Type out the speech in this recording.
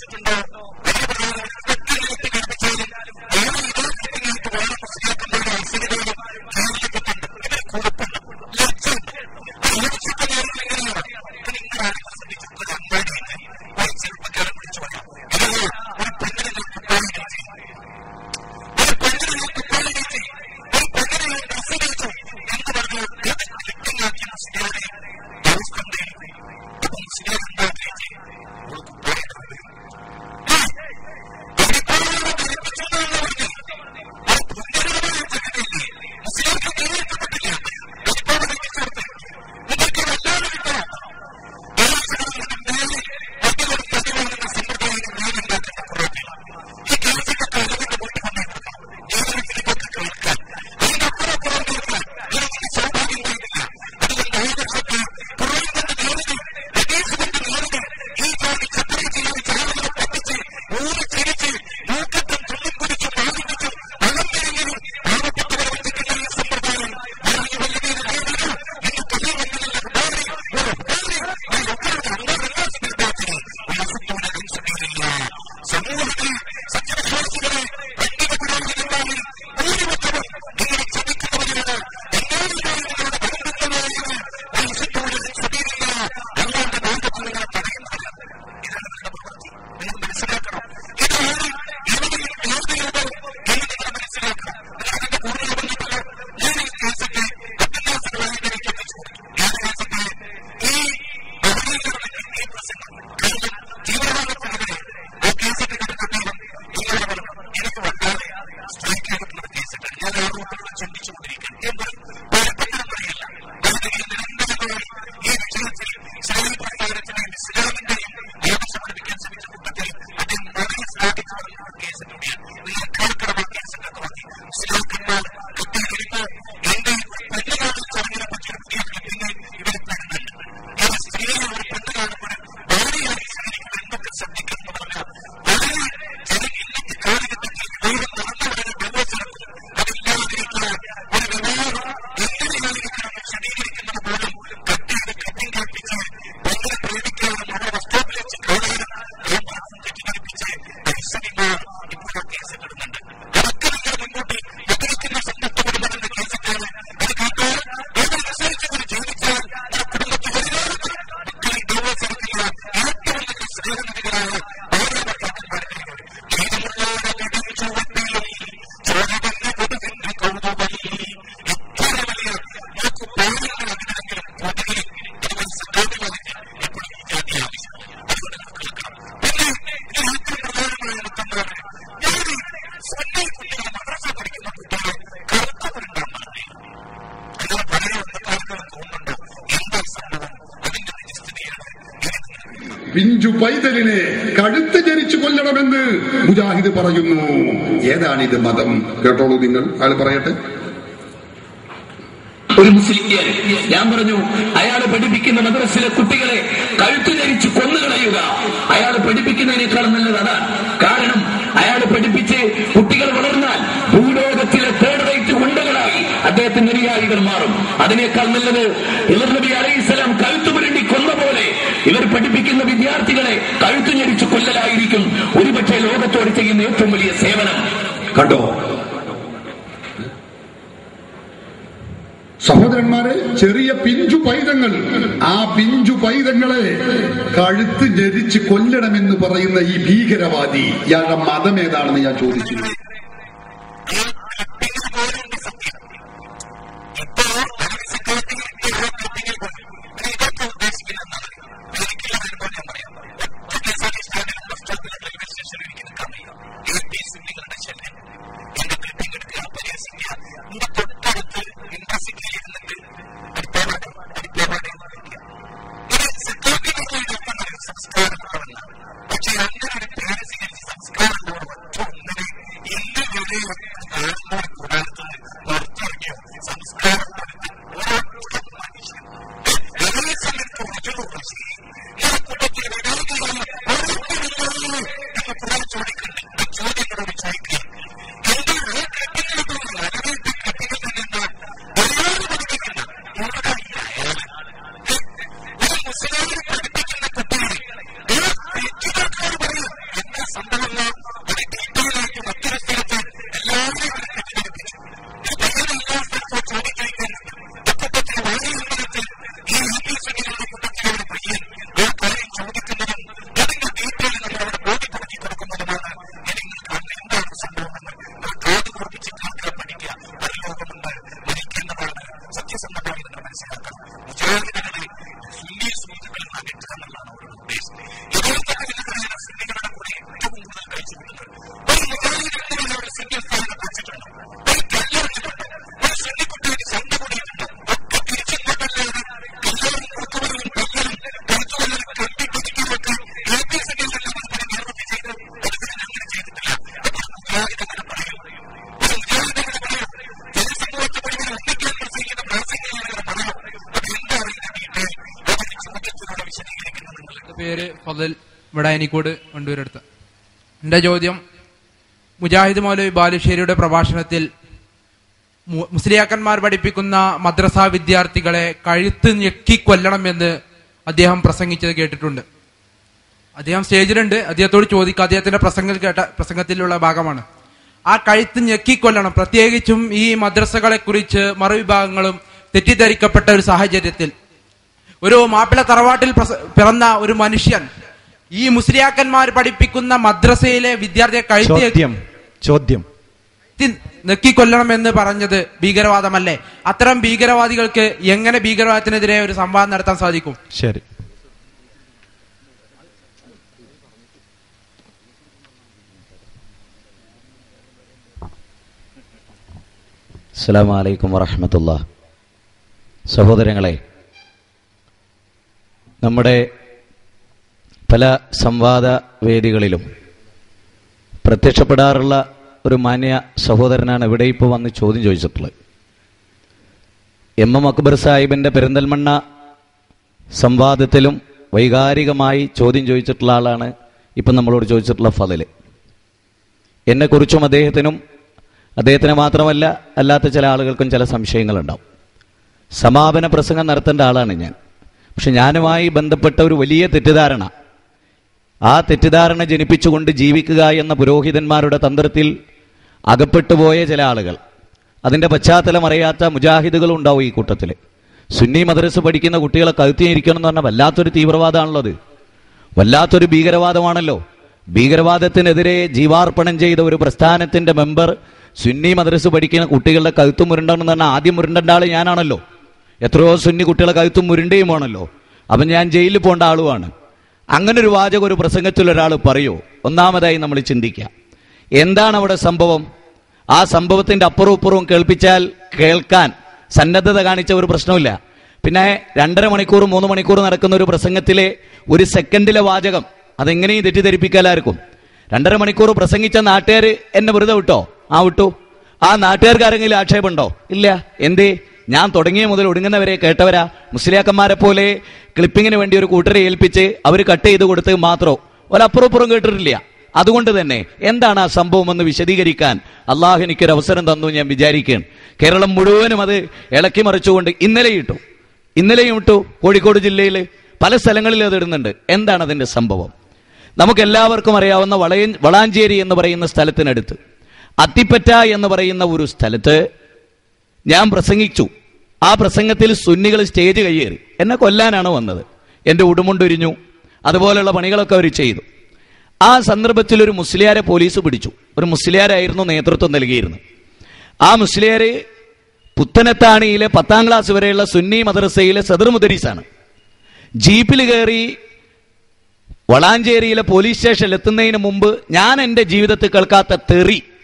പഠിപ്പിച്ചിട്ടുണ്ടോ വലിയ പ്രധാനം ഇതൊക്കെ എഴുത്തി പഠിപ്പിച്ചാലും ഏത് ഇതാക്കിയിട്ട് വേറെ പുസ്തകത്തിന്റെ ഐശ്വര്യതയും ജീവിതത്തിട്ടുണ്ട് ഇതിന് കുഴപ്പമില്ല ലക്ഷ്യമുണ്ട് ആ ലക്ഷ്യത്തെ നേരം എങ്ങനെയാണ് ഇത് നിങ്ങളാണ് ശ്രദ്ധിച്ചത് ഒരു അങ്ങാടിയുണ്ട് ഒരു ചെറുപ്പക്കാരെ വിളിച്ചു പറയാം അതായത് ഒരു പെണ്ണിനെ ഞാൻ കുപ്പായി കഴിച്ചു ഒരു പെണ്ണിനെ ഞാൻ കുപ്പായി കഴിച്ചു ഒരു പെണ്ണിനെ ഞാൻ ഡ്രസ് കഴിച്ചു എന്ന് പറഞ്ഞു ലിറ്റിങ്ങാക്കിയ മുസ്ലിയാരെ ഡൗസ് കൊണ്ടേ അപ്പൊ മുസ്ലിയാർ എന്താ കഴിച്ചു ഒരു കുപ്പായി മുസ്ലിംക്ക് തീർക്കപ്പെട്ടില്ല ഒരുപാട് വെച്ചിച്ചോർത്ത് നിങ്ങൾക്ക് വല്ലാതെ കിട്ടണം ഈ കേസൊക്കെ കാലത്തിന്റെ പോയിട്ട് വന്നിട്ടുണ്ട് ജീവിതത്തിലേക്കൊക്കെ കേൾക്കാൻ അതിനപ്പുറപ്പുറം കേൾക്കാൻ എനിക്ക് സൗഭാഗ്യം കഴിഞ്ഞില്ല അതുകൊണ്ട് ആദർശത്തെ കുറയുന്നതിന്റെ നേരിടും രതീശത്തിന്റെ നേരിടും ഈ ജോലി ചപ്പറി ചെയ്ത് ചാവുകളെ പറ്റിച്ച് ഊരി ചിരിച്ച് മൂക്കത്തും തുള്ളിൽ കുടിച്ചും ആനന്ദിച്ചും അളന്നിരിഞ്ഞും പാവപ്പെട്ടവരെ വഞ്ചിക്കുന്ന ഈ സമ്പ്രദായം വളരെ വലിയ നേരിടും എന്ന് കഥ വന്നതിന്റെ ഉദാഹരി ഒരു ഉദാഹരി ഈ ഒക്കെയുടെ അന്തരല്ലാ സമീപത്തിൽ ഉയർത്തുന്ന അനുസരിക്കില്ല സമൂഹത്തിൽ സത്യവിശ്വാസികളെ പണ്ഡിത പുരോഹിതന്മാരിൽ ഭൂരിപക്ഷവും നിങ്ങളെ ചതിക്കുന്നവരാണ് എല്ലാവരുമായി നിങ്ങളുടെ ബന്ധുക്കളായത് മനുഷ്യത്തോട് സഭയില്ല അല്ലാണ്ട് ബോധത്തിൽ നിങ്ങളെ തടയുന്നവരാണ് ഇതാണ് നിങ്ങളുടെ പ്രവൃത്തി നിങ്ങൾ മനസ്സിലാക്കണം ഇതാണ് ഏതെങ്കിലും വേദനയുണ്ടോ എന്ന് നിങ്ങൾ മനസ്സിലാക്കണം നിങ്ങൾ അതിന്റെ കൂടുതൽ വന്നിട്ടല്ലോ ഞാൻ ഈ കേസൊക്കെ അഭ്യാസങ്ങളായി എനിക്ക് എത്തിച്ചു ഏത് കേസൊക്കെ ഈ ബഹുലീകരണത്തിൽ ഈ പ്രസംഗം കാരണം തീവ്രവാദത്തിനെതിരെ ആ കേസൊക്കെ കിടക്കുന്നതും നിങ്ങളെ പറഞ്ഞു എനിക്ക് വല്ലാതെ സ്ട്രൈക്ക് ചെയ്തിട്ടുള്ള കേസുണ്ട് ഞാൻ ആ റൂട്ടിലൂടെ ചിന്തിച്ചുകൊണ്ടിരിക്കുന്നു എന്നാൽ പലപ്പോഴും പറയില്ല വളരെ നിരന്തരമായി ഈ വിഷയത്തിൽ ഇസ്രായേൽ പ്രസ്ഥാനത്തിനെയും ഇസ്ലാമിന്റെയും ആവശ്യം പഠിപ്പിക്കാൻ ശ്രമിച്ച കൂട്ടത്തിൽ അദ്ദേഹം വളരെ ശ്ലാഘിച്ചു പറഞ്ഞ കേസിലൂടെയാണ് നിങ്ങൾ കേൾക്കണം ആ കേസിന്റെ തോന്നി ഇസ്ലാക്കന്മാർ കത്തിയിരിക്കുമ്പോൾ എന്റെ പെണ്ണുകാണൽ ചടങ്ങിനെ പറ്റി ഒരു പുതിയ ക്ലിപ്പിംഗ് ഇവിടെ പെടുന്നുണ്ട് ഈ സ്ത്രീയെ ഒരു പെണ്ണ് കാണുമ്പോൾ ഭാര്യയായി സ്വീകരിക്കുമ്പോൾ എന്തൊക്കെ ശ്രദ്ധിക്കണം എന്ന് പറഞ്ഞാൽ വളരെ ജനങ്ങൾ ഇന്നത്തെ കാലഘട്ടത്തിൽ ദൈവം നടന്നവരുടെ ഡിവോഴ്സ് അതില്ലാതിരിക്കാൻ ഒരു വിവാഹം എങ്ങനെയായിരിക്കണം വിശദീകരിക്കുന്നത് പോലും കട്ടിയുടെ കട്ടിങ് കേൾപ്പിച്ച് ഭയങ്കര പ്രേമിക്കാനും അവരുടെ വസ്തുവിൽ വെച്ച് കാണാനും ഏമാസം തെറ്റിദ്ധരിപ്പിച്ച് ഐശ്വര്യമാർ ഇപ്പോൾ കേസിലിടുന്നുണ്ട് അതൊക്കെ നിങ്ങൾ മുൻകൂട്ടി എതിർക്കുന്ന സമ്പത്ത് കുടുംബത്തിന്റെ കേസിട്ടാണ് അത് കേട്ടാൽ അതനുസരിച്ച് ജീവിച്ചാൽ ആ കുടുംബത്തിൽ ഒരുപാട് മക്കളെ ഡിവോഴ്സ് എടുക്കില്ല ഏറ്റവും നല്ല സ്നേഹനിധികളായ ഭാര്യ ഭർത്താക്കന്മാരുടെ ജീവിതമുള്ളവരുടെ വെടിയും ചുവട്ടിലും ചോരവന്ന കൊതുകിന്റെ കൗതുകം എത്ര വലിയ നമുക്ക് പാലങ്ങൾ അതിനെങ്കിലും കൊതുകിൽ അതുപോലെ സക്കാമിലേക്ക് എപ്പോഴും ഈ ജാതി ആവശ്യം അതുകൊണ്ട് നമുക്ക് കേൾക്കണം പിന്നെ ഇത് ഏറ്റവും പ്രധാനമായ മുത്തന്മാർ ഞാൻ സ്വന്തം കുട്ടികളെ മദ്രസ പഠിക്കുന്ന കുട്ടികളെ കറുത്തവരുണ്ടാകാൻ പാടില്ല അങ്ങനെ പലരും ഒന്നക്കാർക്കും തോന്നുന്നുണ്ടോ എന്താ സംഭവം അതിന്റെ നിജസ്ഥിതിയാണ് പിഞ്ചു പൈതലിനെ കഴുത്ത് ജനിച്ചു കൊല്ലണമെന്ന് മുജാഹിദ് പറയുന്നു ഏതാണിത് മതം കേട്ടോളൂ നിങ്ങൾ അയാൾ പറയട്ടെ ഒരു മുസ്ലിം ഞാൻ പറഞ്ഞു അയാൾ പഠിപ്പിക്കുന്ന മദ്രസിലെ കുട്ടികളെ കഴുത്തു ധരിച്ച് കൊന്നുകളയുക അയാൾ പഠിപ്പിക്കുന്നതിനേക്കാൾ നല്ലത് അതാണ് കാരണം അയാൾ പഠിപ്പിച്ച് കുട്ടികൾ വളർന്നാൽ ഭൂലോകത്തിലെ തേർഡ് റേറ്റ് ഗുണ്ടകളായി അദ്ദേഹത്തിന്റെ അനുയായികൾ മാറും അതിനേക്കാൾ നല്ലത് ഇവർ നബി അലൈഹിസ്സലാം കഴുത്തു പുരണ്ടി കൊന്ന പോലെ ഇവർ പഠിപ്പിക്കുന്ന വിദ്യാർത്ഥികളെ കഴുത്തു ഞെരിച്ച് കൊല്ലലായിരിക്കും ഒരുപക്ഷെ ലോകത്തോട് ചെയ്യുന്ന ഏറ്റവും വലിയ സേവനം കണ്ടോ സഹോദരന്മാരെ ചെറിയ പിഞ്ചു പൈതങ്ങൾ ആ പിഞ്ചു പൈതങ്ങളെ കഴുത്ത് ഞെരിച്ച് കൊല്ലണമെന്ന് പറയുന്ന ഈ ഭീകരവാദി ഇയാളുടെ മതം ഏതാണെന്ന് ഞാൻ ചോദിച്ചു ഈ ക്ലിപ്പിംഗിൽ പോലുണ്ട് സത്യം ഇപ്പോ സെക്യൂരിറ്റി ക്ലിപ്പിംഗിൽ പോലും പിന്നെ ഇതൊക്കെ ഉദ്ദേശിക്കുന്നതാണ് എനിക്കുള്ള അനുഭവം ഞാൻ പറയാം ഒറ്റ കെ എസ് ആർ ടി സ്റ്റാൻഡിലും ബസ് സ്റ്റോപ്പിലും റെയിൽവേ സ്റ്റേഷനിലും എനിക്ക് നിൽക്കാൻ വയ്യ എ പി സിംഗികളുടെ ശല്യം എന്റെ ക്ലിപ്പിംഗ് എടുക്കുക പരിഹസിക്കുക എന്റെ തൊട്ടടുത്ത് ഇൻട്രസ്റ്റിംഗ് ഇരുന്നിട്ട് അടിപ്പാവാടെ അടിപ്പാവാടെ എന്ന് വിളിക്കുക ഇത് സെക്യൂരിറ്റിക്ക് ഇതൊക്കെ സംസ്കാരമുള്ളവന്നാണ് പക്ഷെ അങ്ങനെ ഒരു പേര് സ്വീകരിച്ച് സംസ്കാരമുള്ളവർ ഒറ്റ ഒന്നിനെ ഈ മുജാഹിദ് അങ്ങനെ പറയും ഒരു മുജാഹിദ് അങ്ങനെ പറയും ജനസമൂഹത്തെ മുഴുവൻ ഒന്നിക്കാൻ പ്രസംഗിക്കുന്ന പ്രാസംഗികൾ അങ്ങനെ പറയും അത് എന്താ അറിയുന്നത് അതിന് ചോദ്യത്തിലൂടെ വിശദീകരിക്കുന്നത് നിങ്ങൾ എന്റെ പേര് ഫضൽ വടായനിക്കോട് വണ്ടൂരടുത്ത് എന്റെ ചോദ്യം മുജാഹിദ് മൗലവി ബാലുശ്ശേരിയുടെ പ്രഭാഷണത്തിൽ മു- മുസ്ലിയാക്കന്മാർ പഠിപ്പിക്കുന്ന മദ്രസ വിദ്യാർത്ഥികളെ കഴുത്ത് ഞെക്കി കൊല്ലണമെന്ന് അദ്ദേഹം പ്രസംഗിച്ചത് കേട്ടിട്ടുണ്ട് അദ്ദേഹം സ്റ്റേജിലുണ്ട് അദ്ദേഹത്തോട് ചോദിക്കുക അദ്ദേഹത്തിന്റെ പ്രസംഗത്തിൽ കേട്ട പ്രസംഗത്തിലുള്ള ഭാഗമാണ് ആ കഴുത്ത് ഞെക്കിക്കൊല്ലണം പ്രത്യേകിച്ചും ഈ മദ്രസകളെ കുറിച്ച് മറുവിഭാഗങ്ങളും തെറ്റിദ്ധരിക്കപ്പെട്ട ഒരു സാഹചര്യത്തിൽ ഒരു മാപ്പിള തറവാട്ടിൽ പ്രസ- പിറന്ന ഒരു മനുഷ്യൻ ഈ മുസ്ലിയാക്കന്മാർ പഠിപ്പിക്കുന്ന മദ്രസയിലെ വിദ്യാർത്ഥിയെ കഴുത്തി ചോദ്യം ചോദ്യം നെക്കിക്കൊല്ലണം എന്ന് പറഞ്ഞത് ഭീകരവാദമല്ലേ അത്തരം ഭീകരവാദികൾക്ക് എങ്ങനെ ഭീകരവാദത്തിനെതിരെ ഒരു സംവാദം നടത്താൻ സാധിക്കും ശരി അസ്സലാമു അലൈക്കും വറഹമത്തുള്ള സഹോദരങ്ങളെ നമ്മുടെ പല സംവാദ വേദികളിലും പ്രത്യക്ഷപ്പെടാറുള്ള ഒരു മാന്യ സഹോദരനാണ് ഇവിടെ ഇപ്പോൾ വന്ന് ചോദ്യം ചോദിച്ചിട്ടുള്ളത് എം എം അക്ബർ സാഹിബിൻ്റെ പെരിന്തൽമണ്ണ സംവാദത്തിലും വൈകാരികമായി ചോദ്യം ചോദിച്ചിട്ടുള്ള ആളാണ് ഇപ്പം നമ്മളോട് ചോദിച്ചിട്ടുള്ള ഫതല് എന്നെക്കുറിച്ചും അദ്ദേഹത്തിനും അദ്ദേഹത്തിന് മാത്രമല്ല അല്ലാത്ത ചില ആളുകൾക്കും ചില സംശയങ്ങളുണ്ടാവും സമാപന പ്രസംഗം നടത്തേണ്ട ആളാണ് ഞാൻ പക്ഷെ ഞാനുമായി ബന്ധപ്പെട്ട ഒരു വലിയ തെറ്റിദ്ധാരണ ആ തെറ്റിദ്ധാരണ ജനിപ്പിച്ചുകൊണ്ട് ജീവിക്കുക എന്ന പുരോഹിതന്മാരുടെ തന്ത്രത്തിൽ അകപ്പെട്ടുപോയ ചില ആളുകൾ അതിൻ്റെ പശ്ചാത്തലം അറിയാത്ത മുജാഹിദുകളും ഉണ്ടാവും ഈ കൂട്ടത്തിൽ സുന്നി മദ്രസ് പഠിക്കുന്ന കുട്ടികളെ കഴുത്തിയിരിക്കണം എന്ന് പറഞ്ഞാൽ വല്ലാത്തൊരു തീവ്രവാദമാണല്ലോ അത് വല്ലാത്തൊരു ഭീകരവാദമാണല്ലോ ഭീകരവാദത്തിനെതിരെ ജീവാർപ്പണം ചെയ്ത ഒരു പ്രസ്ഥാനത്തിന്റെ മെമ്പർ സുന്നി മദ്രസ് പഠിക്കുന്ന കുട്ടികളുടെ കഴുത്തും മുരുണ്ടെന്ന് പറഞ്ഞാൽ ആദ്യം മുരുണ്ടേണ്ട ആള് ഞാനാണല്ലോ എത്രയോ സുന്നി കുട്ടികളെ കഴുത്തും മുരുണ്ടയുമാണല്ലോ അപ്പം ഞാൻ ജയിലിൽ പോകേണ്ട ആളുമാണ് അങ്ങനെ ഒരു വാചകം ഒരു പ്രസംഗത്തിൽ ഒരാൾ പറയൂ ഒന്നാമതായി നമ്മൾ ചിന്തിക്കാം എന്താണ് അവിടെ സംഭവം ആ സംഭവത്തിന്റെ അപ്പുറവും ഇപ്പുറവും കേൾപ്പിച്ചാൽ കേൾക്കാൻ സന്നദ്ധത കാണിച്ച ഒരു പ്രശ്നമില്ല പിന്നെ രണ്ടര മണിക്കൂർ മൂന്ന് മണിക്കൂർ നടക്കുന്ന ഒരു പ്രസംഗത്തിലെ ഒരു സെക്കൻഡിലെ വാചകം അതെങ്ങനെയും തെറ്റിദ്ധരിപ്പിക്കലായിരിക്കും രണ്ടര മണിക്കൂർ പ്രസംഗിച്ച നാട്ടുകാർ എന്നെ വെറുതെ വിട്ടോ ആ വിട്ടു ആ നാട്ടുകാർക്ക് ആരെങ്കിലും ആക്ഷേപമുണ്ടോ ഇല്ല എന്തേ ഞാൻ തുടങ്ങിയ മുതൽ ഒടുങ്ങുന്നവരെ കേട്ടവരാ മുസ്ലിയാക്കന്മാരെ പോലെ ക്ലിപ്പിങ്ങിന് വേണ്ടി ഒരു കൂട്ടരെ ഏൽപ്പിച്ച് അവർ കട്ട് ചെയ്ത് കൊടുത്ത് മാത്രം ഒരപ്പുറപ്പുറം കേട്ടിട്ടില്ല അതുകൊണ്ട് തന്നെ എന്താണ് ആ സംഭവം എന്ന് വിശദീകരിക്കാൻ അള്ളാഹു എനിക്കൊരു അവസരം തന്നു ഞാൻ വിചാരിക്കുകയാണ് കേരളം മുഴുവനും അത് ഇളക്കി മറിച്ചുകൊണ്ട് ഇന്നലെ ഇട്ടു ഇന്നലെയും ഇട്ടു കോഴിക്കോട് ജില്ലയിൽ പല സ്ഥലങ്ങളിൽ അത് ഇടുന്നുണ്ട് എന്താണ് അതിന്റെ സംഭവം നമുക്ക് എല്ലാവർക്കും അറിയാവുന്ന വളയ വളാഞ്ചേരി എന്ന് പറയുന്ന സ്ഥലത്തിനടുത്ത് അത്തിപ്പറ്റ എന്ന് പറയുന്ന ഒരു സ്ഥലത്ത് ഞാൻ പ്രസംഗിച്ചു ആ പ്രസംഗത്തിൽ സുന്നികൾ സ്റ്റേജ് കയ്യേറി എന്നെ കൊല്ലാനാണ് വന്നത് എൻ്റെ ഉടുമുണ്ടൊരിഞ്ഞു അതുപോലെയുള്ള പണികളൊക്കെ അവർ ചെയ്തു ആ സന്ദർഭത്തിൽ ഒരു മുസ്ലിയാരെ പോലീസ് പിടിച്ചു ഒരു മുസ്ലിയാരായിരുന്നു നേതൃത്വം നൽകിയിരുന്നത് ആ മുസ്ലിയാര് പുത്തനത്താണിയിലെ പത്താം ക്ലാസ് വരെയുള്ള സുന്നി മദ്രസയിലെ സദർ മുദരീസാണ് ജീപ്പിൽ കയറി വളാഞ്ചേരിയിലെ പോലീസ് സ്റ്റേഷനിൽ എത്തുന്നതിന് മുമ്പ് ഞാൻ എൻ്റെ ജീവിതത്തിൽ കേൾക്കാത്ത തെറി